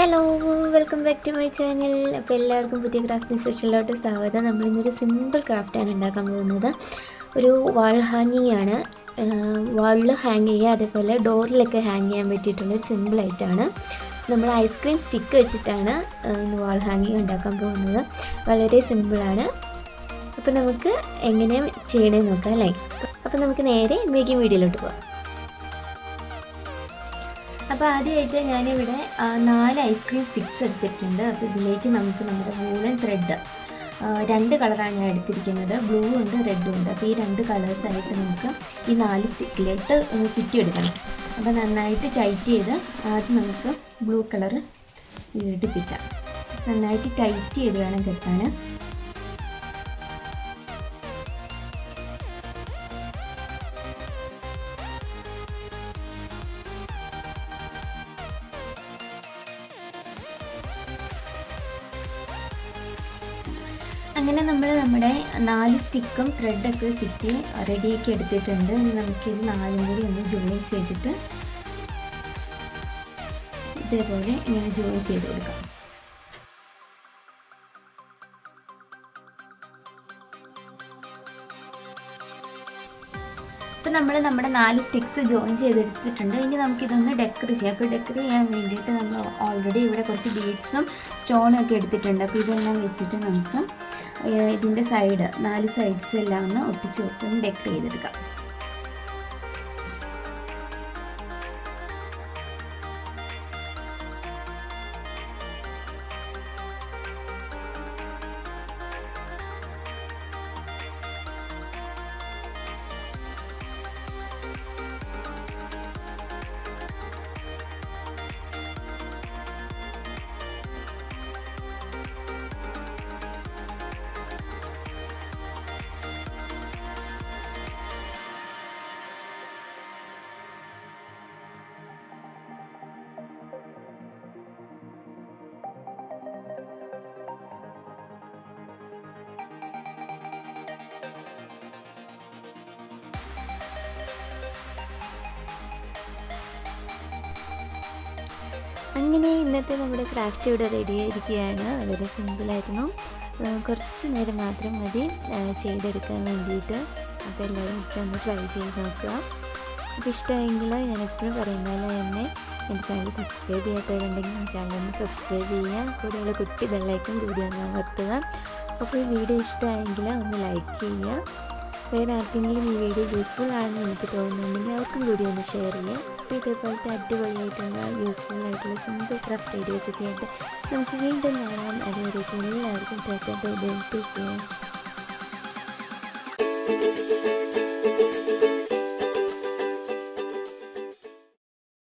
hello welcome back to my channel അപ്പോൾ എല്ലാവർക്കും പുതിയ ക്രാഫ്റ്റിംഗ് സെഷനിലോട്ട് സ്വാഗതം നമ്മൾ ഇന്നൊരു സിമ്പിൾ ക്രാഫ്റ്റാണ് ഉണ്ടാക്കാൻ പോകുന്നത് ഒരു വാൾ ഹാങ്ങിങ് ആണ് വാളിൽ ഹാങ് ചെയ്യുക അതേപോലെ ഡോറിലൊക്കെ ഹാങ് ചെയ്യാൻ പറ്റിയിട്ടുള്ളൊരു സിമ്പിളായിട്ടാണ് നമ്മൾ ഐസ്ക്രീം സ്റ്റിക്ക് വെച്ചിട്ടാണ് ആ, ഇന്ന് വാൾ ഹാങ്ങിങ് ഉണ്ടാക്കാൻ പോകുന്നത് വളരെ സിമ്പിളാണ് അപ്പോൾ നമുക്ക് എങ്ങനെ ചെയ്യണമെന്ന് നോക്കാം അല്ലേ അപ്പോൾ നമുക്ക് നേരെ മേക്കിംഗ് വീഡിയോയിലോട്ട് പോകാം അപ്പോൾ ആദ്യമായിട്ട് ഞാനിവിടെ ആ, നാല് ഐസ്ക്രീം സ്റ്റിക്സ് എടുത്തിട്ടുണ്ട് അപ്പോൾ ഇതിലേക്ക് നമുക്ക് നമ്മുടെ വൂളൻ ത്രെഡ് രണ്ട് കളറാണ് ഞാൻ എടുത്തിരിക്കുന്നത് ബ്ലൂ ഉണ്ട് റെഡും ഉണ്ട് അപ്പോൾ ഈ രണ്ട് കളേഴ്സായിട്ട് നമുക്ക് ഈ നാല് സ്റ്റിക്കിലേക്ക് ഒന്ന് ചുറ്റിയെടുക്കണം അപ്പോൾ നന്നായിട്ട് ടൈറ്റ് ചെയ്ത് ആദ്യം നമുക്ക് ബ്ലൂ കളർ ഇതിലിട്ട് ചുറ്റാം നന്നായിട്ട് ടൈറ്റ് ചെയ്ത് വേണം കെട്ടാൻ അങ്ങനെ നമ്മൾ നമ്മുടെ നാല് സ്റ്റിക്കും ത്രെഡൊക്കെ ചുറ്റി റെഡിയാക്കി എടുത്തിട്ടുണ്ട് ഇനി നമുക്കിത് നാലും കൂടി ഒന്ന് ജോയിൻ ചെയ്തിട്ട് ഇതേപോലെ ഇങ്ങനെ ജോയിൻ ചെയ്ത് കൊടുക്കാം ഇപ്പം നമ്മൾ നമ്മുടെ നാല് സ്റ്റിക്സ് ജോയിൻ ചെയ്തെടുത്തിട്ടുണ്ട് ഇനി നമുക്കിതൊന്ന് ഡെക്കർ ചെയ്യാം അപ്പോൾ ഡെക്കർ ചെയ്യാൻ വേണ്ടിയിട്ട് നമ്മൾ ഓൾറെഡി ഇവിടെ കുറച്ച് ബീഡ്സും സ്റ്റോണും ഒക്കെ എടുത്തിട്ടുണ്ട് അപ്പോൾ ഇതെല്ലാം വെച്ചിട്ട് നമുക്ക് ഏഹ്, ഇതിൻ്റെ സൈഡ് നാല് സൈഡ്സും എല്ലാം ഒന്ന് ഒട്ടിച്ച് കൊടുത്തൊന്ന് ഡെക്കർ ചെയ്തെടുക്കാം അങ്ങനെ ഇന്നത്തെ നമ്മുടെ ക്രാഫ്റ്റ് ഇവിടെ റെഡി ആയിരിക്കുകയാണ് വളരെ സിമ്പിളായിരുന്നു ആ, കുറച്ച് നേരം മാത്രം മതി ആ, ചെയ്തെടുക്കാൻ വേണ്ടിയിട്ട് അപ്പോൾ എല്ലാവരും ഒക്കെ ഒന്ന് ട്രൈ ചെയ്ത് നോക്കുക അപ്പോൾ ഇഷ്ടമായെങ്കിൽ ഞാൻ എപ്പോഴും പറയുന്ന പോലെ തന്നെ എൻ്റെ ചാനൽ സബ്സ്ക്രൈബ് ചെയ്യാത്തവരുണ്ടെങ്കിൽ എൻ്റെ ചാനൽ ഒന്ന് സബ്സ്ക്രൈബ് ചെയ്യുക കൂടെയുള്ള കുട്ടി ബെല്ലൈക്കൺ കൂടി ഒന്ന് അമർത്തുക അപ്പോൾ ഈ വീഡിയോ ഇഷ്ടമായെങ്കിൽ ഒന്ന് ലൈക്ക് ചെയ്യുക വേറെ ആർക്കെങ്കിലും ഈ വീഡിയോ യൂസ്ഫുൾ ആണെന്ന് എനിക്ക് തോന്നുന്നുണ്ടെങ്കിൽ അവർക്കും കൂടി ഒന്ന് ഷെയർ ചെയ്യുക അപ്പോൾ ഇതേപോലത്തെ അടിപൊളിയായിട്ടുള്ള യൂസ്ഫുൾ ആയിട്ടുള്ള സിമ്പിൾ ക്രാഫ്റ്റ് ഐഡിയാസ് ഒക്കെ ആയിട്ട് നമുക്ക് വീണ്ടും കാണാം അതുവരേക്കും എല്ലാവർക്കും tata bye bye take care